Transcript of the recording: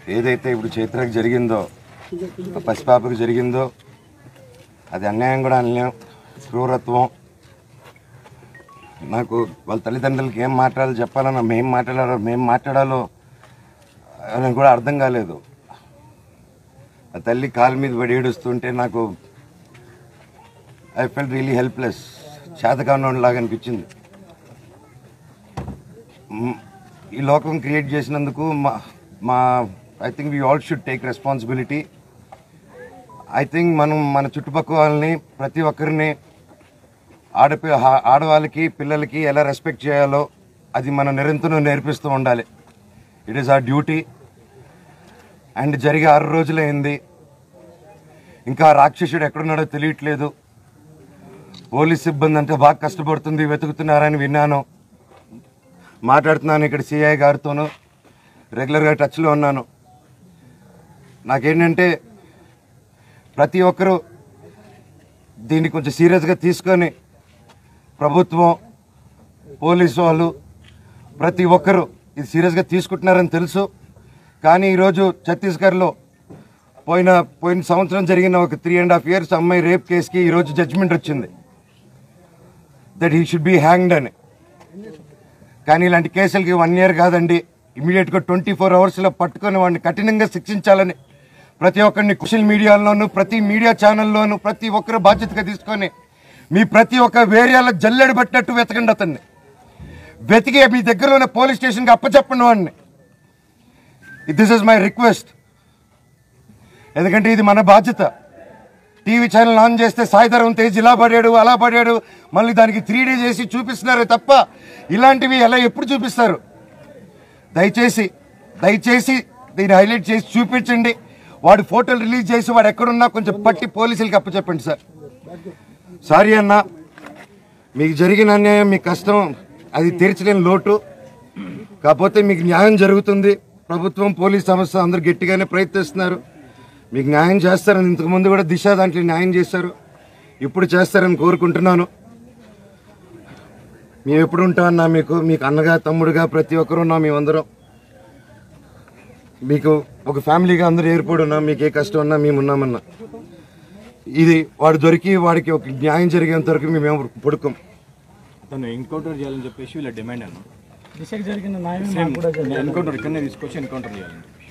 ఏదైతే ఇప్పుడు చైత్రకు జరిగిందో ఆ పసిపాపకు జరిగిందో అది అన్యాయం కూడా అనలేం క్రూరత్వం నాకు వాళ్ళ తల్లిదండ్రులకి ఏం మాట్లాడాలో చెప్పాలన్నా మేం మాట్లాడాలో మేం మాట్లాడాలో అని కూడా అర్థం కాలేదు ఆ తల్లి కాలు మీద పడి ఏడుస్తుంటే నాకు ఐ ఫెల్ రియలీ హెల్ప్లెస్ చేతకాన్నోడిలాగా అనిపించింది మ్, ఈ లోకం క్రియేట్ చేసినందుకు మా మా I think we all should take responsibility I think మనం మన చుట్టుపక్కల వాళ్ళని ప్రతి ఒక్కరిని ఆడపి హా- ఆడవాళ్ళకి పిల్లలకి ఎలా రెస్పెక్ట్ చేయాలో అది మనం నిరంతరం నేర్పిస్తూ ఉండాలి it is our duty and జరిగి ఆరు రోజులైంది ఇంకా ఆ రాక్షసుడు ఎక్కడున్నాడో తెలియట్లేదు పోలీస్ సిబ్బంది అంటే బాగా కష్టపడుతుంది వెతుకుతున్నారని విన్నాను మాట్లాడుతున్నాను ఇక్కడ సిఐ గారితోనూ రెగ్యులర్గా టచ్లో ఉన్నాను నాకేంటంటే ప్రతి ఒక్కరూ దీన్ని కొంచెం సీరియస్గా తీసుకొని ప్రభుత్వం పోలీసు వాళ్ళు ప్రతి ఒక్కరూ ఇది సీరియస్గా తీసుకుంటున్నారని తెలుసు కానీ ఈరోజు ఛత్తీస్గఢ్లో పోయిన పోయిన సంవత్సరం జరిగిన ఒక త్రీ అండ్ హాఫ్ ఇయర్స్ అమ్మాయి రేప్ కేసుకి ఈరోజు జడ్జిమెంట్ వచ్చింది that he should be hanged అని కానీ ఇలాంటి కేసులకి వన్ ఇయర్ కాదండి ఇమీడియట్గా ట్వంటీ ఫోర్ అవర్స్లో పట్టుకొని వాడిని కఠినంగా శిక్షించాలని ప్రతి ఒక్కరిని సోషల్ మీడియాలోను ప్రతి మీడియా ఛానల్లోను ప్రతి ఒక్కరు బాధ్యతగా తీసుకొని మీ ప్రతి ఒక్క వేరియాలో జల్లెడ పట్టినట్టు వెతకండి అతన్ని వెతికి మీ దగ్గర ఉన్న పోలీస్ స్టేషన్కి అప్పచెప్పండి వాడిని దిస్ ఇస్ మై రిక్వెస్ట్ ఎందుకంటే ఇది మన బాధ్యత టీవీ ఛానల్ ఆన్ చేస్తే సాయిధరం తేజ్ ఇలా పడాడు అలా పడాడు మళ్ళీ దానికి త్రీ డీ చేసి చూపిస్తున్నారే తప్ప ఇలాంటివి ఎలా ఎప్పుడు చూపిస్తారు దయచేసి దయచేసి దీన్ని హైలైట్ చేసి చూపించండి వాడి ఫోటోలు రిలీజ్ చేసి వాడు ఎక్కడున్నా కొంచెం పట్టి పోలీసులకి అప్పచెప్పండి సార్ సారీ అన్న మీకు జరిగిన అన్యాయం మీ కష్టం అది తీర్చలేని లోటు కాకపోతే మీకు న్యాయం జరుగుతుంది ప్రభుత్వం పోలీస్ సంస్థ అందరూ గట్టిగానే ప్రయత్నిస్తున్నారు మీకు న్యాయం చేస్తారని ఇంతకుముందు కూడా దిశ దాంట్లో న్యాయం చేశారు ఇప్పుడు చేస్తారని కోరుకుంటున్నాను మేము ఎప్పుడు ఉంటామన్నా మీకు మీకు అన్నగా తమ్ముడుగా ప్రతి ఒక్కరు ఉన్నాం మేమందరం మీకు ఒక ఫ్యామిలీగా అందరూ ఏర్పడి ఉన్నాం మీకు ఏ కష్టం ఉన్నా మేము ఉన్నామన్నా ఇది వాడు దొరికి వాడికి ఒక న్యాయం జరిగేంత వరకు మేము పడుకోం తను ఎన్కౌంటర్ చేయాలని చెప్పేసి వీళ్ళ డిమాండ్ అన్న దిశకు జరిగిన న్యాయం మాకు కూడా ఎన్కౌంటర్ ఇక్కడనే తీసుకొచ్చి ఎన్కౌంటర్ చేయాలండి